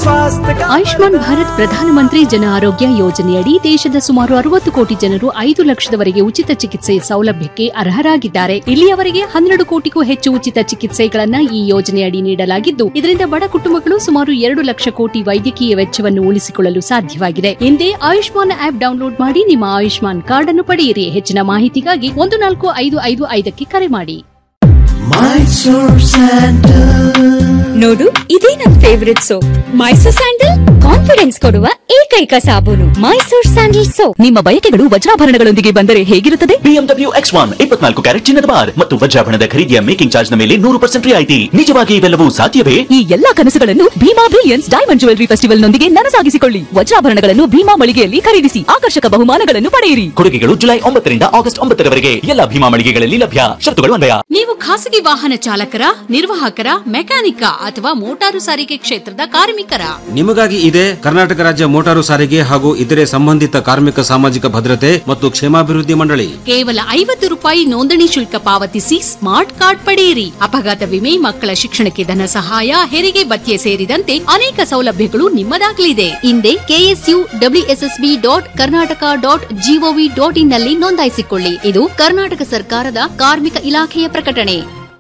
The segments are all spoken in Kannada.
स्वास्थ्य का ಆಯುಷ್ಮಾನ್ ಭಾರತ್ ಪ್ರಧಾನಮಂತ್ರಿ ಜನ ಆರೋಗ್ಯ ಯೋಜನೆಯಡಿ ದೇಶದ ಸುಮಾರು ಅರವತ್ತು ಕೋಟಿ ಜನರು ಐದು ಲಕ್ಷದವರೆಗೆ ಉಚಿತ ಚಿಕಿತ್ಸೆ ಸೌಲಭ್ಯಕ್ಕೆ ಅರ್ಹರಾಗಿದ್ದಾರೆ ಇಲ್ಲಿಯವರೆಗೆ ಹನ್ನೆರಡು ಕೋಟಿಗೂ ಹೆಚ್ಚು ಉಚಿತ ಚಿಕಿತ್ಸೆಗಳನ್ನ ಈ ಯೋಜನೆಯಡಿ ನೀಡಲಾಗಿದ್ದು ಇದರಿಂದ ಬಡ ಕುಟುಂಬಗಳು ಸುಮಾರು ಎರಡು ಲಕ್ಷ ಕೋಟಿ ವೈದ್ಯಕೀಯ ವೆಚ್ಚವನ್ನು ಉಳಿಸಿಕೊಳ್ಳಲು ಸಾಧ್ಯವಾಗಿದೆ ಹಿಂದೆ ಆಯುಷ್ಮಾನ್ ಆಪ್ ಡೌನ್ಲೋಡ್ ಮಾಡಿ ನಿಮ್ಮ ಆಯುಷ್ಮಾನ್ ಕಾರ್ಡ್ ಅನ್ನು ಪಡೆಯಿರಿ ಹೆಚ್ಚಿನ ಮಾಹಿತಿಗಾಗಿ ಒಂದು ನಾಲ್ಕು ಐದು ಐದು ಐದಕ್ಕೆ ಕರೆ ಮಾಡಿ Mysore Sandal ನೋಡು ಇದೇ ನನ್ favourite soap Mysore sandal confidence ಕೊಡುವ ಏಕೈಕ ಸಾಬೂನು ಮೈಸೂರ್ ಸ್ಯಾಂಡಲ್ ಸೋಪ್ ನಿಮ್ಮ ಬಯಕೆಗಳು ವಜ್ರಾಭರಣಗಳೊಂದಿಗೆ ಬಂದರೆ ಹೇಗಿರುತ್ತದೆ ಬಿಎಂಡಬ್ಲ್ಯೂ ಎಕ್ಸ್ ಒನ್ ಇಪ್ಪತ್ನಾಲ್ಕು ಕ್ಯಾರೆಟ್ ಚಿನ್ನದ ಬಾರ್ ಮತ್ತು ವಜ್ರಾಭರಣದ ಖರೀದಿಯ ಮೇಕಿಂಗ್ ಚಾರ್ಜ್ ನ ಮೇಲೆ ನೂರು ಪರ್ಸೆಂಟ್ ರಿಯಾಯಿತಿ ನಿಜವಾಗಿ ಇವೆಲ್ಲವೂ ಸಾಧ್ಯವೇ ಈ ಎಲ್ಲಾ ಕನಸುಗಳನ್ನು Bhima brilliance diamond jewellery festival ನೊಂದಿಗೆ ನನಸಾಗಿಸಿಕೊಳ್ಳಿ ವಜ್ರಾಭರಣಗಳನ್ನು ಭೀಮಾ ಮಳಿಗೆಯಲ್ಲಿ ಖರೀದಿಸಿ ಆಕರ್ಷಕ ಬಹುಮಾನಗಳನ್ನು ಪಡೆಯಿರಿ ಕೊಡುಗೆಗಳು ಜುಲೈ ಒಂಬತ್ತರಿಂದ ಆಗಸ್ಟ್ ಒಂಬತ್ತರವರೆಗೆ ಎಲ್ಲ ಭೀಮಾ ಮಳಿಗೆಗಳಲ್ಲಿ ಲಭ್ಯ ಶರ್ತುಗಳು ಅನ್ವಯ ನೀವು ಖಾಸಗಿ ವಾಹನ ಚಾಲಕರ ನಿರ್ವಾಹಕರ ಮೆಕ್ಯಾನಿಕ ಅಥವಾ ಮೋಟಾರು ಸಾರಿಗೆ ಕ್ಷೇತ್ರದ ಕಾರ್ಮಿಕರ ನಿಮಗಾಗಿ ಇದೆ ಕರ್ನಾಟಕ ರಾಜ್ಯ ಮೋಟಾರು ಸಾರಿಗೆ ಹಾಗೂ ಇತರೆ ಸಂಬಂಧಿತ ಕಾರ್ಮಿಕ ಸಾಮಾಜಿಕ ಭದ್ರತೆ ಮತ್ತು ಕ್ಷೇಮಾಭಿವೃದ್ಧಿ ಮಂಡಳಿ ಕೇವಲ ಐವತ್ತು ರೂಪಾಯಿ ನೋಂದಣಿ ಶುಲ್ಕ ಪಾವತಿಸಿ ಸ್ಮಾರ್ಟ್ ಕಾರ್ಡ್ ಪಡೆಯಿರಿ ಅಪಘಾತ ವಿಮೆ ಮಕ್ಕಳ ಶಿಕ್ಷಣಕ್ಕೆ ಧನ ಸಹಾಯ ಹೆರಿಗೆ ಭತ್ಯೆ ಸೇರಿದಂತೆ ಅನೇಕ ಸೌಲಭ್ಯಗಳು ನಿಮ್ಮದಾಗಲಿದೆ ಹಿಂದೆ KSU WSSB dot Karnataka dot GOV dot in ನಲ್ಲಿ ನೋಂದಾಯಿಸಿಕೊಳ್ಳಿ ಇದು ಕರ್ನಾಟಕ ಸರ್ಕಾರದ ಕಾರ್ಮಿಕ ಇಲಾಖೆಯ ಪ್ರಕಟಣೆ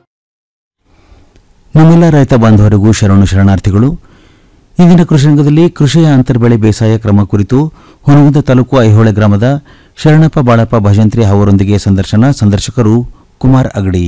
ನಮ್ಮೆಲ್ಲ ರೈತ ಬಾಂಧವರಿಗೂ ಶರಣು ಶರಣಾರ್ಥಿಗಳು ಇಂದಿನ ಕೃಷಿ ರಂಗದಲ್ಲಿ ಕೃಷಿಯ ಅಂತರ್ಬೆಳೆ ಬೇಸಾಯ ಕ್ರಮ ಕುರಿತು ಹುಣಗುಂದ ತಾಲೂಕು ಐಹೊಳೆ ಗ್ರಾಮದ ಶರಣಪ್ಪ ಬಾಳಪ್ಪ ಭಜಂತ್ರಿ ಅವರೊಂದಿಗೆ ಸಂದರ್ಶನ ಸಂದರ್ಶಕರು ಕುಮಾರ್ ಅಗಡಿ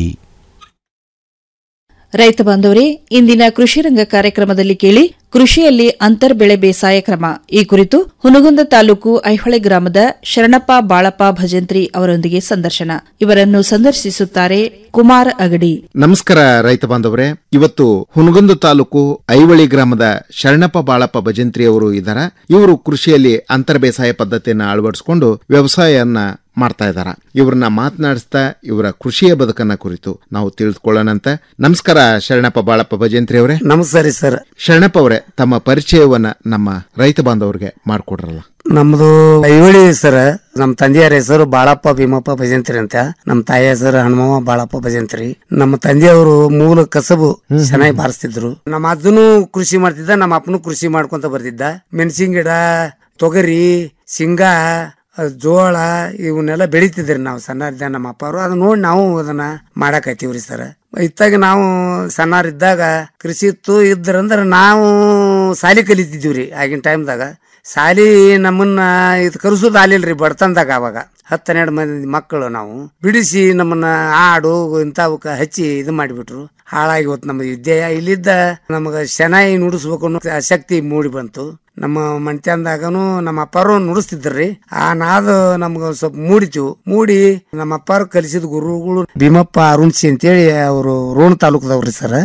ರೈತ ಬಾಂಧವರೇ ಇಂದಿನ ಕೃಷಿ ರಂಗ ಕಾರ್ಯಕ್ರಮದಲ್ಲಿ ಕೇಳಿ ಕೃಷಿಯಲ್ಲಿ ಅಂತರ್ಬೆಳೆ ಬೇಸಾಯ ಕ್ರಮ ಈ ಕುರಿತು ಹುನಗುಂದ ತಾಲೂಕು ಐಹೊಳೆ ಗ್ರಾಮದ ಶರಣಪ್ಪ ಬಾಳಪ್ಪ ಭಜಂತ್ರಿ ಅವರೊಂದಿಗೆ ಸಂದರ್ಶನ ಇವರನ್ನು ಸಂದರ್ಶಿಸುತ್ತಾರೆ ಕುಮಾರ್ ಅಗಡಿ ನಮಸ್ಕಾರ ರೈತ ಬಾಂಧವರೇ ಇವತ್ತು ಹುನಗುಂದ ತಾಲೂಕು ಐವಳಿ ಗ್ರಾಮದ ಶರಣಪ್ಪ ಬಾಳಪ್ಪ ಭಜಂತ್ರಿ ಅವರು ಇದ್ದಾರ ಇವರು ಕೃಷಿಯಲ್ಲಿ ಅಂತರ್ ಬೇಸಾಯ ಪದ್ಧತಿಯನ್ನ ಅಳವಡಿಸಿಕೊಂಡು ವ್ಯವಸಾಯವನ್ನ ಮಾಡ್ತಾ ಇದ್ದಾರ ಇವ್ರನ್ನ ಮಾತನಾಡಿಸ್ತಾ ಇವರ ಕೃಷಿಯ ಬದುಕನ್ನ ಕುರಿತು ನಾವು ತಿಳಿದುಕೊಳ್ಳೋಣಂತ ನಮಸ್ಕಾರ ಶರಣಪ್ಪ ಬಾಳಪ್ಪ ಭಜಂತ್ರಿ ಅವರೇ ನಮಸ್ಕಾರ ಸರ್ ಶರಣಪ್ಪ ಅವರೇ ತಮ್ಮ ಪರಿಚಯವನ್ನ ನಮ್ಮ ರೈತ ಬಾಂಧವರಿಗೆ ಮಾಡ್ಕೊಡ್ರಲ್ಲ ನಮ್ದು ಐವಳಿ ಸರ್ ನಮ್ಮ ತಂದೆಯರ ಹೆಸರು ಬಾಳಪ್ಪ ಭೀಮಪ್ಪ ಭಜಂತ್ರಿ ಅಂತ ನಮ್ಮ ತಾಯಿಯ ಹೆಸರು ಹನುಮವ್ವ ಬಾಳಪ್ಪ ಭಜಂತ್ರಿ ನಮ್ಮ ತಂದೆಯವರು ಮೂಲ ಕಸಬು ಚೆನ್ನಾಗಿ ಬಾರಿಸ್ತಿದ್ರು ನಮ್ಮ ಅಜ್ಜನು ಕೃಷಿ ಮಾಡ್ತಿದ್ದ ನಮ್ಮ ಅಪ್ಪನು ಕೃಷಿ ಮಾಡ್ಕೊಂತ ಬರ್ತಿದ್ದ ಮೆಣಸಿನ ಗಿಡ ತೊಗರಿ ಶೇಂಗಾ ಅಹ್, ಜೋಳ ಇವನ್ನೆಲ್ಲ ಬೆಳಿತಿದ್ರಿ ನಾವು ಸಣ್ಣರಿದ್ದ ನಮ್ಮ ಅಪ್ಪರು ಅದನ್ನ ನೋಡಿ ನಾವು ಅದನ್ನ ಮಾಡಾಕತ್ತೀವ್ರಿ ಸರ್ ಇತ್ತಾಗ ನಾವು ಸಣ್ಣರಿದ್ದಾಗ ಕೃಷಿ ಇತ್ತು ಇದ್ರಂದ್ರ ನಾವು ಸಾಲಿ ಕಲಿತಿದ್ದೀವ್ರಿ ಆಗಿನ ಟೈಮ್ದಾಗ ಸಾಲಿ ನಮ್ಮನ್ನ ಇದು ಕರೆಸೋದು ಆಲಿಲ್ರಿ ಬಡತನದಾಗ ಅವಾಗ ಹತ್ತೆರಡು ಮಂದಿ ಮಕ್ಕಳು ನಾವು ಬಿಡಿಸಿ ನಮ್ಮನ್ನ ಆಡು ಇಂಥವಕ್ಕ ಹಚ್ಚಿ ಇದು ಮಾಡಿಬಿಟ್ರು ಹಾಳಾಗಿ ಹೋತ್ ನಮ್ಮ ವಿದ್ಯೆ ಇಲ್ಲಿದ್ದ ನಮಗ ಶನಾಯಿ ನುಡಿಸ್ಬೇಕು ಅನ್ನೋ ಶಕ್ತಿ ಮೂಡಿ ಬಂತು ನಮ್ಮ ಮಣ್ತ್ಯಾಂದಾಗನು ನಮ್ಮ ಅಪ್ಪಾರು ನುಡಿಸ್ತಿದ್ರಿ ಆ ನಾದ ನಮ್ಗ ಸ್ವಲ್ಪ ಮೂಡಿತು ಮೂಡಿ ನಮ್ಮ ಅಪ್ಪಾರು ಕಲಿಸಿದ ಗುರುಗಳು ಭೀಮಪ್ಪ ಅರುಣ್ಸಿ ಅಂತೇಳಿ ಅವರು ರೋಣ ತಾಲೂಕದವ್ರಿ ಸರ್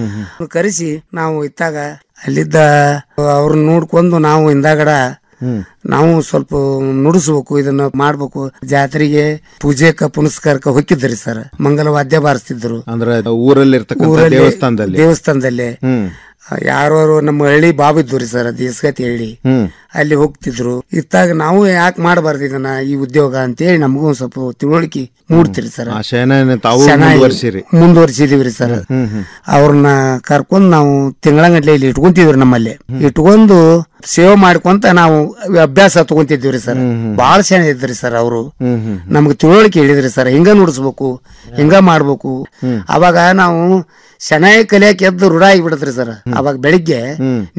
ಕರೆಸಿ ನಾವು ಇತ್ತಾಗ ಅಲ್ಲಿದ್ದ ಅವ್ರನ್ನ ನೋಡ್ಕೊಂಡು ನಾವು ಹಿಂದಾಗಡ ನಾವು ಸ್ವಲ್ಪ ನುಡಿಸ್ಬೇಕು ಇದನ್ನ ಮಾಡ್ಬೇಕು ಜಾತ್ರೆಗೆ ಪೂಜೆಕ ಪುನಸ್ಕಾರಕ್ಕೆ ಹೊಕ್ಕಿದ್ರಿ ಸರ್ ಮಂಗಲ ವಾದ್ಯ ಬಾರಿಸ್ತಿದ್ರು ಅಂದ್ರೆ ಊರಲ್ಲಿರ್ತಕ್ಕಂಥ ಊರಲ್ಲಿ ದೇವಸ್ಥಾನದಲ್ಲಿ ದೇವಸ್ಥಾನದಲ್ಲಿ ಹ್ಮ್ ಯಾರು ನಮ್ಮ ಹಳ್ಳಿ ಬಾಬು ಇದ್ದು ರೀ ಸರ್ ದೇಸ್ಗತಿ ಹಳ್ಳಿ ಹ್ಮ್ ಅಲ್ಲಿ ಹೋಗ್ತಿದ್ರು ಇತ್ತಾಗ ನಾವು ಯಾಕೆ ಮಾಡಬಾರ್ದು ಇದನ್ನ ಈ ಉದ್ಯೋಗ ಅಂತೇಳಿ ನಮಗೂ ಒಂದ್ ಸ್ವಲ್ಪ ತಿಳುವಳಿಕೆ ಮೂಡ್ತಿರಿ ಸರ್ ಆ ಶಯನ ತಾವು ಚೆನ್ನಾಗಿ ಮುಂದುವರ್ಸಿರಿ ಮುಂದುವರ್ಸಿದೀವ್ರಿ ಸರ್ ಹ್ಮ್ ಹ್ಮ್ ಅವ್ರನ್ನ ಕರ್ಕೊಂಡ್ ನಾವು ತಿಂಗಳಂಗಟ್ಲೆ ಇಲ್ಲಿ ಇಟ್ಕೊಂತಿದ್ವಿ ನಮ್ಮಲ್ಲಿ ಇಟ್ಕೊಂಡು ಸೇವೆ ಮಾಡ್ಕೊಂತ ನಾವು ಅಭ್ಯಾಸ ತಗೊಂತಿದ್ವಿ ಸರ್ ಬಹಳ ಚೆನ್ನಾಗಿ ಇದ್ರಿ ಸರ್ ಅವರು ಹ್ಮ್ ಹ್ಮ್ ನಮ್ಗೆ ತಿಳುವಳಿಕೆ ಹೇಳಿದ್ರಿ ಸರ್ ಹಿಂಗ ನುಡಿಸ್ಬೇಕು ಹಿಂಗ ಮಾಡ್ಬೇಕು ಅವಾಗ ನಾವು ಶನಾಯಿ ಕಲಿಯಕ್ಕೆ ಎದ್ದು ರೂಢ ಆಗಿಬಿಡತ್ರಿ ಸರ್ ಅವಾಗ ಬೆಳಿಗ್ಗೆ